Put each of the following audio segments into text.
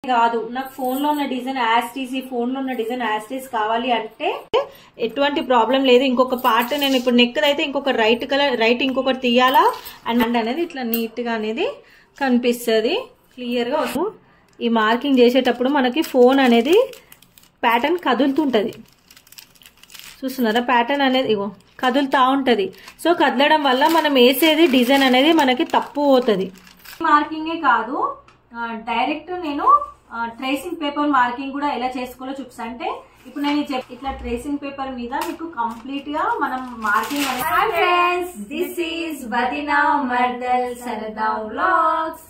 కాదు నాకు ఫోన్ లో ఉన్న డిజైన్ యాస్టీస్ ఈ ఫోన్ లో ఉన్న డిజైన్ యాస్టీస్ కావాలి అంటే ఎటువంటి ప్రాబ్లం లేదు ఇంకొక పార్ట్ నేను ఇప్పుడు నెక్ అయితే ఇంకొక రైట్ కలర్ రైట్ ఇంకొకటి తీయాలా అండ్ అనేది ఇట్లా నీట్ గా అనేది కనిపిస్తుంది క్లియర్ గా వస్తుంది. ఈ మార్కింగ్ చేసేటప్పుడు మనకి ఫోన్ అనేది ప్యాటర్న్ కదులుతుంటది చూస్తున్నారా ప్యాటర్న్ అనేది ఇగో కదులుతా ఉంటది సో కదలడం వల్ల మనం వేసేది డిజైన్ అనేది మనకి తప్పు పోతుంది మార్కింగే కాదు డైరెక్ట్ నేను ట్రేసింగ్ పేపర్ మార్కింగ్ కూడా ఎలా చేసుకోవాలో చూపిస్తా అంటే ఇప్పుడు నేను చెప్ ఇట్లా ట్రేసింగ్ పేపర్ మీద మీకు కంప్లీట్ గా మనం marking hi friends this is వదినా మర్దల్ సరదా వ్లాగ్స్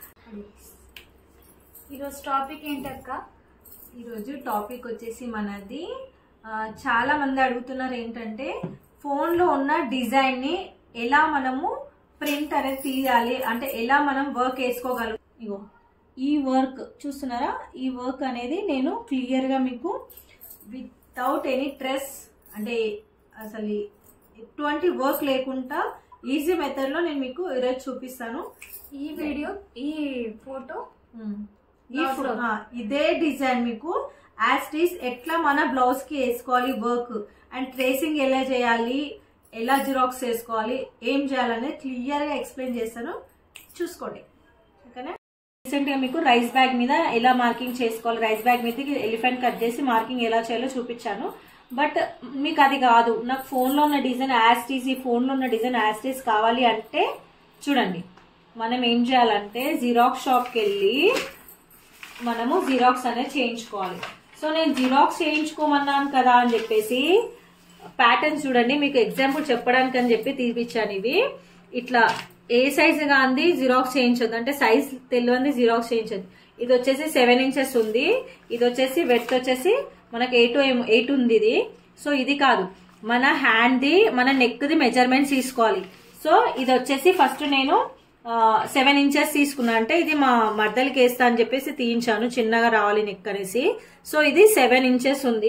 ఈరోజు టాపిక్ ఏంటక్క ఈరోజు టాపిక్ వచ్చేసి మనది ఆ, చాలా మంది అడుగుతున్నారు ఏంటంటే ఫోన్ లో ఉన్న డిజైన్ ని ఎలా మనము ప్రింట్ అనేది తీయాలి అంటే ఎలా మనం వర్క్ వేసుకోగలం ఇగో ఈ వర్క్ చూస్తున్నారా ఈ వర్క్ అనేది నేను క్లియర్ గా మీకు వితౌట్ ఎనీ స్ట్రెస్ అంటే అసలు ఎటువంటి వర్క్ లేకుండా ఈజీ మెథడ్ లో నేను మీకు ఈరోజు చూపిస్తాను ఈ వీడియో ఈ ఫోటో ఈ ఫో- ఆ, ఇదే డిజైన్ మీకు యాస్టీస్ ఎట్లా మన బ్లౌజ్ కి వేసుకోవాలి వర్క్ అండ్ ట్రేసింగ్ ఎలా చేయాలి ఎలా జిరాక్స్ వేసుకోవాలి ఏం చేయాలనేది క్లియర్ గా ఎక్స్ప్లెయిన్ చేస్తాను చూసుకోండి ఓకేనా రీసెంట్ గా మీకు రైస్ బ్యాగ్ మీద ఎలా మార్కింగ్ చేసుకోవాలి రైస్ బ్యాగ్ మీద ఎలిఫెంట్ కట్ చేసి మార్కింగ్ ఎలా చేయాలో చూపించాను బట్ మీకు అది కాదు నాకు ఫోన్ లో ఉన్న డిజైన్ యాస్టీస్ ఈ ఫోన్ లో ఉన్న డిజైన్ యాస్టీస్ కావాలి అంటే చూడండి మనం ఏం చేయాలంటే జిరాక్స్ షాప్ కి వెళ్ళి మనము జిరాక్స్ అనేది చేయించుకోవాలి సో నేను జిరాక్స్ చేయించుకోమన్నాను కదా అని చెప్పేసి ప్యాటర్న్ చూడండి మీకు ఎగ్జాంపుల్ చెప్పడానికి అని చెప్పి తీపిచ్చాను ఇవి ఇట్లా ఏ సైజ్ గా అంది జిరాక్స్ చేయించొద్దు అంటే సైజ్ తెలియంది జిరాక్స్ చేయించొద్దు ఇది వచ్చేసి సెవెన్ ఇంచెస్ ఉంది ఇది వచ్చేసి వెట్ వచ్చేసి మనకి ఎయిట్ ఎయిట్ ఉంది ఇది సో ఇది కాదు మన హ్యాండ్ ది మన నెక్ ది మెజర్మెంట్స్ తీసుకోవాలి సో ఇది వచ్చేసి ఫస్ట్ నేను సెవెన్ ఇంచెస్ తీసుకున్నా అంటే ఇది మా మర్దలకి వేస్తా అని చెప్పేసి తీయించాను చిన్నగా రావాలి నెక్ అనేసి సో ఇది సెవెన్ ఇంచెస్ ఉంది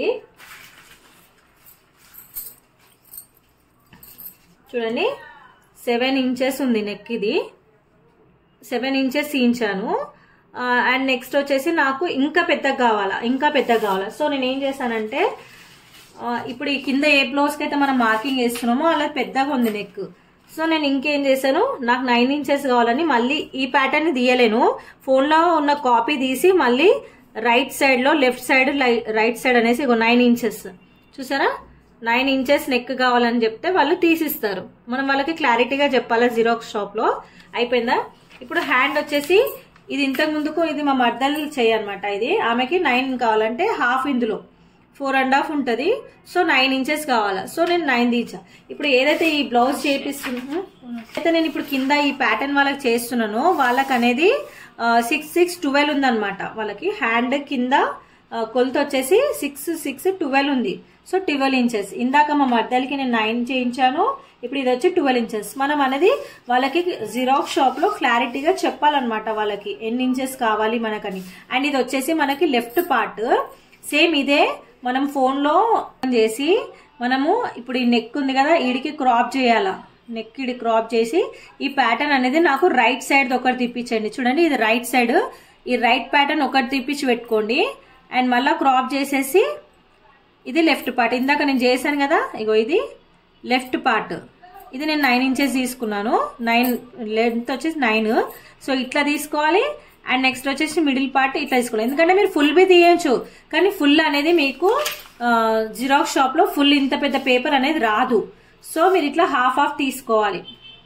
చూడండి సెవెన్ ఇంచెస్ ఉంది నెక్ ఇది సెవెన్ ఇంచెస్ తీయించాను అండ్ నెక్స్ట్ వచ్చేసి నాకు ఇంకా పెద్దగా కావాలా ఇంకా పెద్దగా కావాలా సో నేను ఏం చేశానంటే ఆ, ఇప్పుడు ఈ కింద ఏ బ్లౌజ్కి అయితే మనం మార్కింగ్ వేస్తున్నామో అలా పెద్దగా ఉంది నెక్ సో నేను ఇంకేం చేశాను నాకు నైన్ ఇంచెస్ కావాలని మళ్ళీ ఈ ప్యాటర్న్ తీయలేను ఫోన్లో ఉన్న కాపీ తీసి మళ్ళీ రైట్ సైడ్ లో లెఫ్ట్ సైడ్ రైట్ సైడ్ అనేసి ఇగో నైన్ ఇంచెస్ చూసారా నైన్ ఇంచెస్ నెక్ కావాలని చెప్తే వాళ్ళు తీసిస్తారు మనం వాళ్ళకి క్లారిటీగా చెప్పాలి జిరాక్స్ షాప్ లో అయిపోయిందా ఇప్పుడు హ్యాండ్ వచ్చేసి ఇది ఇంతకు ముందుకు ఇది మా మర్దలు చేయనమాట ఇది ఆమెకి నైన్ కావాలంటే హాఫ్ ఇందులో ఫోర్ అండ్ హాఫ్ ఉంటుంది సో నైన్ ఇంచెస్ కావాలా సో నేను నైన్ తీసా ఇప్పుడు ఏదైతే ఈ బ్లౌజ్ చేపిస్తున్నా అయితే నేను ఇప్పుడు కింద ఈ ప్యాటర్న్ వాళ్ళకి చేస్తున్నానో వాళ్ళకి అనేది సిక్స్ సిక్స్ ట్వెల్వ్ ఉందన్నమాట వాళ్ళకి హ్యాండ్ కింద ఆ, కొలత వచ్చేసి సిక్స్ సిక్స్ ట్వెల్వ్ ఉంది సో ట్వెల్వ్ ఇంచెస్ ఇందాక మా మర్దలకి నేను నైన్ చేయించాను ఇప్పుడు ఇది వచ్చి ట్వెల్వ్ ఇంచెస్ మనం అనేది వాళ్ళకి జిరాక్స్ షాప్ లో క్లారిటీగా చెప్పాలన్నమాట వాళ్ళకి ఎన్ని ఇంచెస్ కావాలి మనకని అండ్ ఇది వచ్చేసి మనకి లెఫ్ట్ పార్ట్ సేమ్ ఇదే మనం ఫోన్ లో చేసి మనము ఇప్పుడు ఈ నెక్ ఉంది కదా ఈడికి క్రాప్ చేయాలా నెక్ ఇడి క్రాప్ చేసి ఈ ప్యాటర్న్ అనేది నాకు రైట్ సైడ్ ఒకటి తిప్పించండి చూడండి ఇది రైట్ సైడ్ ఈ రైట్ ప్యాటర్న్ ఒకటి తిప్పించి పెట్టుకోండి అండ్ మళ్ళా క్రాప్ చేసేసి ఇది లెఫ్ట్ పార్ట్ ఇందాక నేను చేశాను కదా ఇగో ఇది లెఫ్ట్ పార్ట్ ఇది నేను నైన్ ఇంచెస్ తీసుకున్నాను నైన్ లెంత్ వచ్చేసి నైన్ సో ఇట్లా తీసుకోవాలి అండ్ నెక్స్ట్ వచ్చేసి మిడిల్ పార్ట్ ఇట్లా తీసుకోవాలి ఎందుకంటే మీరు ఫుల్ బి తీయచ్చు కానీ ఫుల్ అనేది మీకు జిరాక్స్ షాప్ లో ఫుల్ ఇంత పెద్ద పేపర్ అనేది రాదు సో మీరు ఇట్లా హాఫ్ హాఫ్ తీసుకోవాలి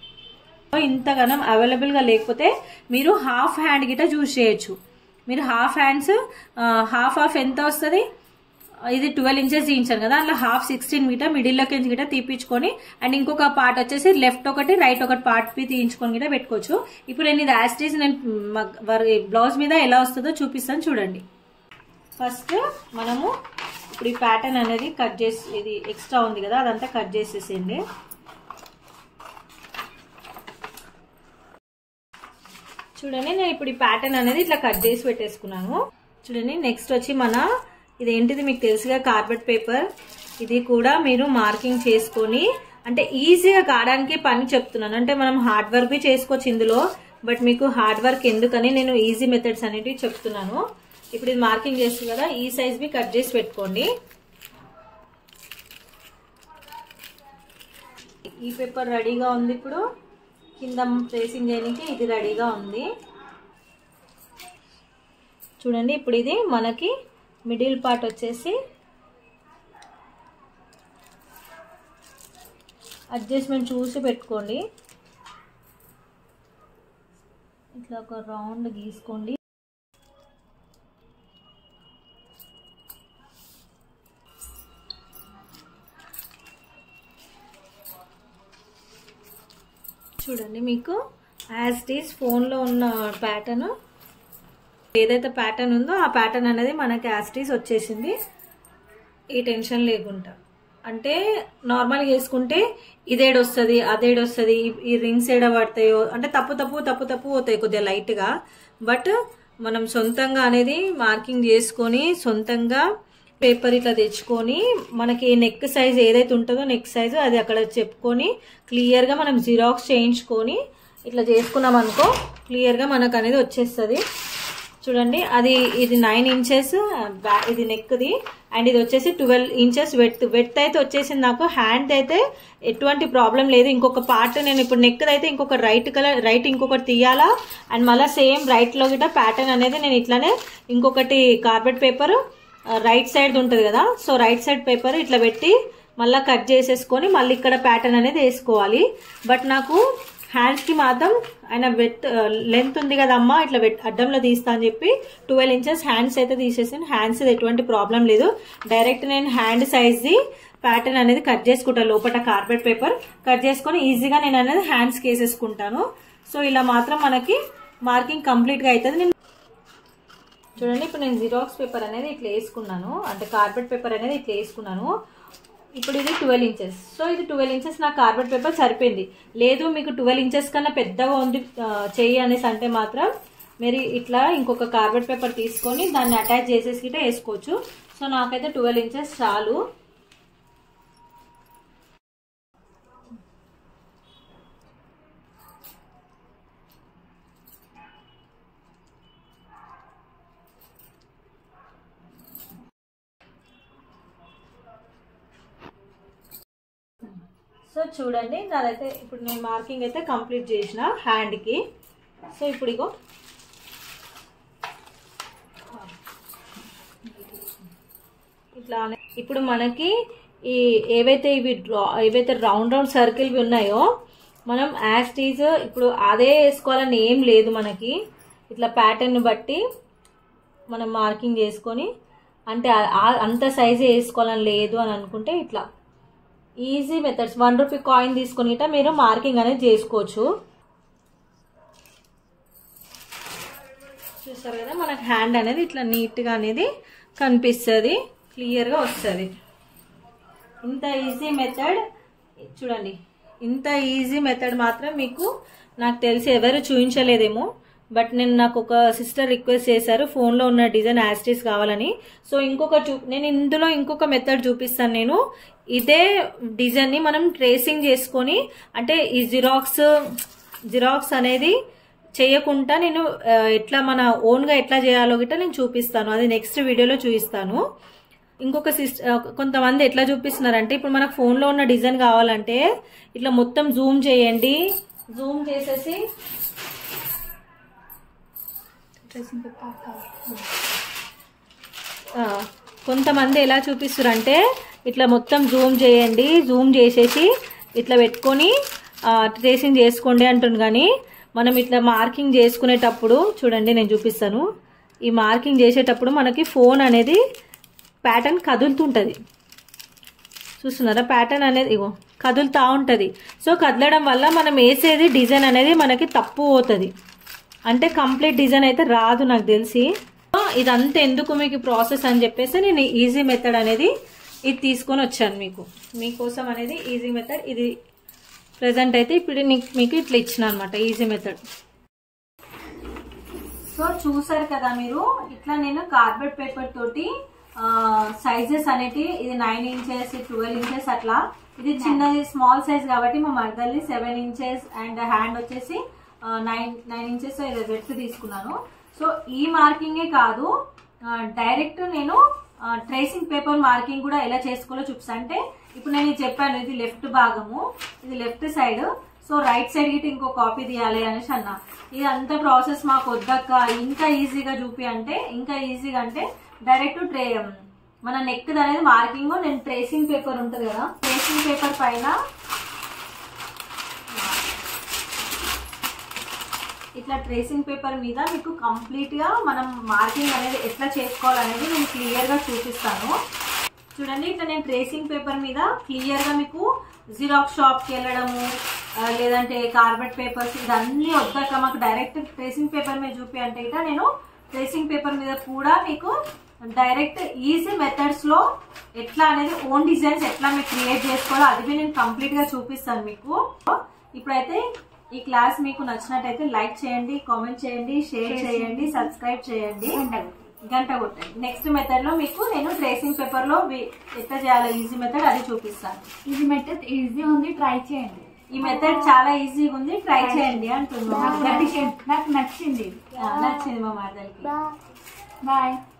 ఇంతగానం అవైలబుల్ గా లేకపోతే మీరు హాఫ్ హ్యాండ్ గిట చూస్ చేయొచ్చు మీరు హాఫ్ హ్యాండ్స్ హాఫ్ హాఫ్ ఎంత వస్తుంది ఇది ట్వెల్వ్ ఇంచెస్ తీయించాను కదా అట్లా హాఫ్ సిక్స్టీన్ మీటర్ మిడిల్లోకి గిట తీపించుకొని అండ్ ఇంకొక పార్ట్ వచ్చేసి లెఫ్ట్ ఒకటి రైట్ ఒకటి పార్ట్ పి తీయించుకొని గిట పెట్టుకోవచ్చు ఇప్పుడు నేను ఇది యాస్టీస్ నేను బ్లౌజ్ మీద ఎలా వస్తుందో చూపిస్తాను చూడండి ఫస్ట్ మనము ఇప్పుడు ఈ ప్యాటర్న్ అనేది కట్ చేసి ఇది ఎక్స్ట్రా ఉంది కదా అదంతా కట్ చేసేసేయండి చూడండి నేను ఇప్పుడు ఈ ప్యాటర్న్ అనేది ఇట్లా కట్ చేసి పెట్టేసుకున్నాను చూడండి నెక్స్ట్ వచ్చి మన ఇదేంటిది మీకు తెలుసుగా కార్బెట్ పేపర్ ఇది కూడా మీరు మార్కింగ్ చేసుకొని అంటే ఈజీగా కావడానికి పని చెప్తున్నాను అంటే మనం హార్డ్ వర్క్ బి చేసుకోవచ్చు ఇందులో బట్ మీకు హార్డ్ వర్క్ ఎందుకని నేను ఈజీ మెథడ్స్ అనేటివి చెప్తున్నాను ఇప్పుడు ఇది మార్కింగ్ చేస్తుంది కదా ఈ సైజ్ బి కట్ చేసి పెట్టుకోండి ఈ పేపర్ రెడీగా ఉంది ఇప్పుడు కింద ట్రేసింగ్ చేయడానికి ఇది రెడీగా ఉంది చూడండి ఇప్పుడు ఇది మనకి మిడిల్ పార్ట్ వచ్చేసి అడ్జస్ట్మెంట్ చూసి పెట్టుకోండి ఇట్లా ఒక రౌండ్ గీసుకోండి చూడండి మీకు యాజ్ ఇట్ ఈస్ ఫోన్లో ఉన్న ప్యాటర్న్ ఏదైతే ప్యాటర్న్ ఉందో ఆ ప్యాటర్న్ అనేది మనకి యాజ్ ఇట్ ఈస్ వచ్చేసింది ఈ టెన్షన్ లేకుండా అంటే నార్మల్గా వేసుకుంటే ఇదేడు వస్తుంది అదేడు వస్తుంది ఈ రింగ్స్ ఏడ పడతాయో అంటే తప్పు తప్పు తప్పు తప్పు పోతాయి కొద్దిగా లైట్గా బట్ మనం సొంతంగా అనేది మార్కింగ్ చేసుకొని సొంతంగా పేపర్ ఇట్లా తెచ్చుకొని మనకి నెక్ సైజ్ ఏదైతే ఉంటుందో నెక్ సైజ్ అది అక్కడ చెప్పుకొని క్లియర్గా మనం జిరాక్స్ చేయించుకొని ఇట్లా చేసుకున్నాం అనుకో క్లియర్గా మనకు అనేది వచ్చేస్తుంది చూడండి అది ఇది నైన్ ఇంచెస్ ఇది నెక్ది అండ్ ఇది వచ్చేసి ట్వెల్వ్ ఇంచెస్ వెట్ వెట్ అయితే వచ్చేసింది నాకు హ్యాండ్ అయితే ఎటువంటి ప్రాబ్లం లేదు ఇంకొక పార్ట్ నేను ఇప్పుడు నెక్ అయితే ఇంకొక రైట్ కలర్ రైట్ ఇంకొకటి తీయాలా అండ్ మళ్ళీ సేమ్ రైట్ లో గిట్ట ప్యాటర్న్ అనేది నేను ఇట్లానే ఇంకొకటి కార్బెట్ పేపర్ రైట్ సైడ్ ఉంటుంది కదా సో రైట్ సైడ్ పేపర్ ఇట్లా పెట్టి మళ్ళీ కట్ చేసేసుకొని మళ్ళీ ఇక్కడ ప్యాటర్న్ అనేది వేసుకోవాలి బట్ నాకు హ్యాండ్స్ కి మాత్రం ఆయన వెట్ లెంత్ ఉంది కదమ్మా ఇట్లా వెట్ అడ్డంలో తీస్తా అని చెప్పి ట్వెల్వ్ ఇంచెస్ హ్యాండ్స్ అయితే తీసేసాను హ్యాండ్స్ ఎటువంటి ప్రాబ్లం లేదు డైరెక్ట్ నేను హ్యాండ్ సైజ్ ది ప్యాటర్న్ అనేది కట్ చేసుకుంటాను లోపల కార్పెట్ పేపర్ కట్ చేసుకొని ఈజీగా నేను అనేది హ్యాండ్స్ వేసేసుకుంటాను సో ఇలా మాత్రం మనకి మార్కింగ్ కంప్లీట్ గా అవుతుంది నేను చూడండి ఇప్పుడు నేను జిరాక్స్ పేపర్ అనేది ఇట్లా వేసుకున్నాను అంటే కార్పెట్ పేపర్ అనేది ఇట్లా వేసుకున్నాను ఇప్పుడు ఇది ట్వెల్వ్ ఇంచెస్ సో ఇది ట్వెల్వ్ ఇంచెస్ నా కార్బెట్ పేపర్ సరిపోయింది లేదు మీకు ట్వెల్వ్ ఇంచెస్ కన్నా పెద్దగా ఉంది ఆ, చెయ్యి అనేసి అంటే మాత్రం మీరు ఇట్లా ఇంకొక కార్బెట్ పేపర్ తీసుకొని దాన్ని అటాచ్ చేసేసి గిట్ట వేసుకోవచ్చు సో నాకైతే ట్వెల్వ్ ఇంచెస్ చాలు సో చూడండి నాదైతే ఇప్పుడు నేను మార్కింగ్ అయితే కంప్లీట్ చేసిన హ్యాండ్కి సో ఇప్పుడు ఇగో ఇట్లా ఇప్పుడు మనకి ఈ ఏవైతే ఇవి డ్రా ఏవైతే రౌండ్ రౌండ్ సర్కిల్ ఉన్నాయో మనం యాస్టీజ్ ఇప్పుడు అదే వేసుకోవాలని ఏం లేదు మనకి ఇట్లా ప్యాటర్న్ బట్టి మనం మార్కింగ్ చేసుకొని అంటే ఆ- ఆ- అంత సైజే వేసుకోవాలని లేదు అని అనుకుంటే ఇట్లా easy methods one rupee coin తీసుకుని ఇట్లా మీరు మార్కింగ్ అనేది చేసుకోవచ్చు చూస్తారు కదా మనకు హ్యాండ్ అనేది ఇట్లా నీట్గా అనేది కనిపిస్తుంది క్లియర్గా వస్తుంది ఇంత ఈజీ మెథడ్ చూడండి ఇంత ఈజీ మెథడ్ మాత్రం మీకు నాకు తెలిసి ఎవరు చూపించలేదేమో బట్ నేను నాకు ఒక సిస్టర్ రిక్వెస్ట్ చేశారు ఫోన్లో ఉన్న డిజైన్ యాస్టీస్ కావాలని సో ఇంకొక చూ నేను ఇందులో ఇంకొక మెథడ్ చూపిస్తాను నేను ఇదే డిజైన్ని మనం ట్రేసింగ్ చేసుకొని అంటే ఈ జిరాక్స్ జిరాక్స్ అనేది చేయకుండా నేను ఆ, ఎట్లా మన ఓన్గా ఎట్లా చేయాలో గిట్ట నేను చూపిస్తాను అది నెక్స్ట్ వీడియోలో చూపిస్తాను ఇంకొక సిస్ట కొంతమంది ఎట్లా చూపిస్తున్నారంటే ఇప్పుడు మనకు ఫోన్లో ఉన్న డిజైన్ కావాలంటే ఇట్లా మొత్తం జూమ్ చేయండి జూమ్ చేసేసి ఆ, కొంతమంది ఎలా చూపిస్తారంటే ఇట్లా మొత్తం జూమ్ చేయండి జూమ్ చేసేసి ఇట్లా పెట్టుకొని ట్రేసింగ్ చేసుకోండి అంటుంది కానీ మనం ఇట్లా మార్కింగ్ చేసుకునేటప్పుడు చూడండి నేను చూపిస్తాను ఈ మార్కింగ్ చేసేటప్పుడు మనకి ఫోన్ అనేది ప్యాటర్న్ కదులుతుంటుంది చూస్తున్నారా ప్యాటర్న్ అనేది ఇగో కదులుతా ఉంటుంది సో కదలడం వల్ల మనం వేసేది డిజైన్ అనేది మనకి తప్పు పోతుంది అంటే కంప్లీట్ డిజైన్ అయితే రాదు నాకు తెలిసి సో ఇదంతా ఎందుకు మీకు ప్రాసెస్ అని చెప్పేసి నేను ఈజీ మెథడ్ అనేది ఇది తీసుకొని వచ్చాను మీకు మీకోసం అనేది ఈజీ మెథడ్ ఇది ప్రజెంట్ అయితే ఇప్పుడు నీకు- మీకు ఇట్లా ఇచ్చిన అనమాట ఈజీ మెథడ్ సో చూసారు కదా మీరు ఇట్లా నేను కార్బెట్ పేపర్ తోటి సైజెస్ అనేటి ఇది నైన్ ఇంచెస్ ట్వెల్వ్ ఇంచెస్ అట్లా ఇది చిన్నది స్మాల్ సైజ్ కాబట్టి మా మర్దల్ని సెవెన్ ఇంచెస్ అండ్ హ్యాండ్ వచ్చేసి నైన్ నైన్ ఇంచెస్ ఇది వెట్ తీసుకున్నాను సో ఈ మార్కింగే కాదు డైరెక్ట్ నేను ట్రేసింగ్ పేపర్ మార్కింగ్ కూడా ఎలా చేసుకోవాలో చూపిస్తాను అంటే ఇప్పుడు నేను ఇది చెప్పాను ఇది లెఫ్ట్ భాగము ఇది left side so right side గిట్ ఇంకో కాపీ తీయాలి అనేసి అన్న ఇది అంత ప్రాసెస్ మాకు వద్దక్క ఇంకా ఈజీగా చూపి అంటే ఇంకా ఈజీగా అంటే డైరెక్ట్ ట్రే మన నెక్ అనేది మార్కింగ్ నేను ట్రేసింగ్ పేపర్ ఉంటుంది కదా ట్రేసింగ్ పేపర్ పైన ఇట్లా ట్రేసింగ్ పేపర్ మీద మీకు కంప్లీట్ గా మనం మార్కింగ్ అనేది ఎట్లా చేసుకోవాలనేది నేను క్లియర్ గా చూపిస్తాను చూడండి ఇట్లా నేను ట్రేసింగ్ పేపర్ మీద క్లియర్ గా మీకు జిరాక్స్ షాప్ కి వెళ్ళడము ఆ, లేదంటే కార్బెట్ పేపర్స్ ఇదన్నీ వద్దాక మాకు డైరెక్ట్ ట్రేసింగ్ పేపర్ మీద చూపి అంటే ఇట్లా నేను ట్రేసింగ్ పేపర్ మీద కూడా మీకు డైరెక్ట్ ఈజీ మెథడ్స్ లో ఎట్లా అనేది ఓన్ డిజైన్స్ ఎట్లా మీకు క్రియేట్ చేసుకోవాలో అది కూడా నేను కంప్లీట్ గా చూపిస్తాను మీకు ఇప్పుడైతే ఈ క్లాస్ మీకు నచ్చినట్టయితే లైక్ చేయండి కామెంట్ చేయండి షేర్ చేయండి సబ్స్క్రైబ్ చేయండి గంట కొట్టండి నెక్స్ట్ మెథడ్ లో మీకు నేను ట్రేసింగ్ పేపర్ లో వి- ఎట్లా చేయాలో ఈజీ మెథడ్ అది చూపిస్తాను ఇది మెథడ్ ఈజీ ఉంది ట్రై చేయండి ఈ మెథడ్ చాలా ఈజీగా ఉంది ట్రై చేయండి నాకు అంటున్నాను నచ్చింది నాకు నచ్చింది నచ్చింది మా మాటలకి బాయ్